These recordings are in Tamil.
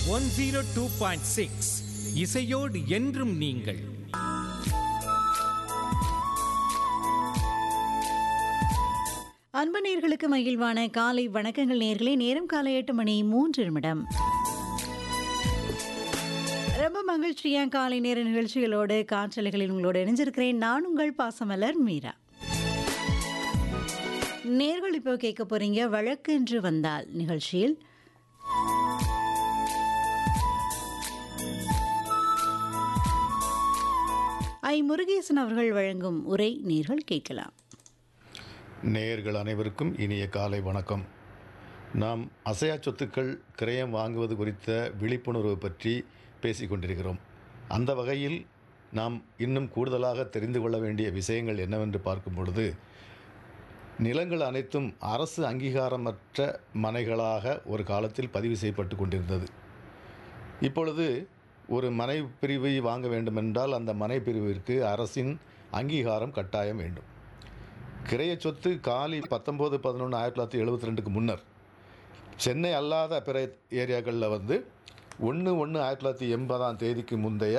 one zero two point six இசையோடு என்றும் நீங்கள் அன்பு நேர்களுக்கு மகிழ்வான காலை வணக்கங்கள் நேர்களே நேரம் காலை எட்டு மணி மூன்று நிமிடம் ரொம்ப மகிழ்ச்சியா காலை நேர நிகழ்ச்சிகளோடு காற்றலைகளில் உங்களோடு இணைஞ்சிருக்கிறேன் நான் உங்கள் பாசமலர் மீரா நேர்கள் இப்போ கேட்க போறீங்க வழக்கென்று வந்தால் நிகழ்ச்சியில் ஐ முருகேசன் அவர்கள் வழங்கும் உரை நேர்கள் கேட்கலாம் நேயர்கள் அனைவருக்கும் இனிய காலை வணக்கம் நாம் அசையா சொத்துக்கள் கிரயம் வாங்குவது குறித்த விழிப்புணர்வு பற்றி பேசிக் கொண்டிருக்கிறோம் அந்த வகையில் நாம் இன்னும் கூடுதலாக தெரிந்து கொள்ள வேண்டிய விஷயங்கள் என்னவென்று பார்க்கும் பொழுது நிலங்கள் அனைத்தும் அரசு அங்கீகாரமற்ற மனைகளாக ஒரு காலத்தில் பதிவு செய்யப்பட்டு கொண்டிருந்தது இப்பொழுது ஒரு மனை பிரிவை வாங்க வேண்டுமென்றால் அந்த மனை பிரிவிற்கு அரசின் அங்கீகாரம் கட்டாயம் வேண்டும் கிரைய சொத்து காலி பத்தொம்போது பதினொன்று ஆயிரத்தி தொள்ளாயிரத்தி எழுபத்தி ரெண்டுக்கு முன்னர் சென்னை அல்லாத பிற ஏரியாக்களில் வந்து ஒன்று ஒன்று ஆயிரத்தி தொள்ளாயிரத்தி எண்பதாம் தேதிக்கு முந்தைய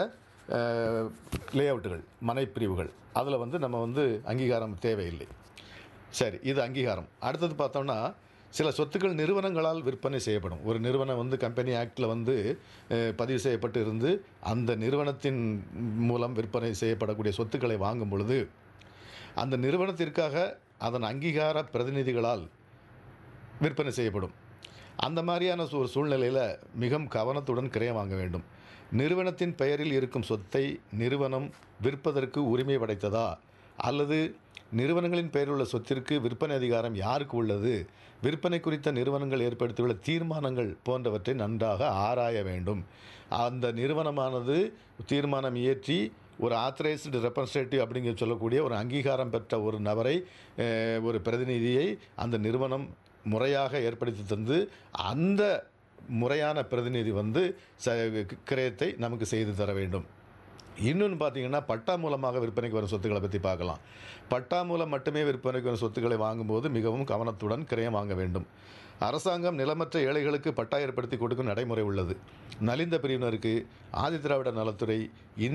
லே அவுட்டுகள் மனைப்பிரிவுகள் அதில் வந்து நம்ம வந்து அங்கீகாரம் தேவையில்லை சரி இது அங்கீகாரம் அடுத்தது பார்த்தோம்னா சில சொத்துக்கள் நிறுவனங்களால் விற்பனை செய்யப்படும் ஒரு நிறுவனம் வந்து கம்பெனி ஆக்டில் வந்து அஹ், பதிவு செய்யப்பட்டு இருந்து அந்த நிறுவனத்தின் மூலம் விற்பனை செய்யப்படக்கூடிய சொத்துக்களை வாங்கும் பொழுது அந்த நிறுவனத்திற்காக அதன் அங்கீகார பிரதிநிதிகளால் விற்பனை செய்யப்படும் அந்த மாதிரியான ஒரு சூழ்நிலையில் மிகவும் கவனத்துடன் கிரயம் வாங்க வேண்டும் நிறுவனத்தின் பெயரில் இருக்கும் சொத்தை நிறுவனம் விற்பதற்கு உரிமை படைத்ததா அல்லது நிறுவனங்களின் பெயரில் உள்ள சொத்திற்கு விற்பனை அதிகாரம் யாருக்கு உள்ளது விற்பனை குறித்த நிறுவனங்கள் ஏற்படுத்தியுள்ள தீர்மானங்கள் போன்றவற்றை நன்றாக ஆராய வேண்டும் அந்த நிறுவனமானது தீர்மானம் இயற்றி ஒரு ஆத்தரைஸ்டு ரெப்ரசன்டேட்டிவ் அப்படிங்கிற சொல்லக்கூடிய ஒரு அங்கீகாரம் பெற்ற ஒரு நபரை அஹ், ஒரு பிரதிநிதியை அந்த நிறுவனம் முறையாக ஏற்படுத்தி தந்து அந்த முறையான பிரதிநிதி வந்து ச கிரயத்தை நமக்கு செய்து தர வேண்டும் இன்னொன்று பார்த்தீங்கன்னா பட்டா மூலமாக விற்பனைக்கு வரும் சொத்துக்களை பற்றி பார்க்கலாம் பட்டா மூலம் மட்டுமே விற்பனைக்கு வரும் சொத்துக்களை வாங்கும்போது மிகவும் கவனத்துடன் கிரயம் வாங்க வேண்டும் அரசாங்கம் நிலமற்ற ஏழைகளுக்கு பட்டா ஏற்படுத்தி கொடுக்கும் நடைமுறை உள்ளது நலிந்த பிரிவினருக்கு ஆதிதிராவிட நலத்துறை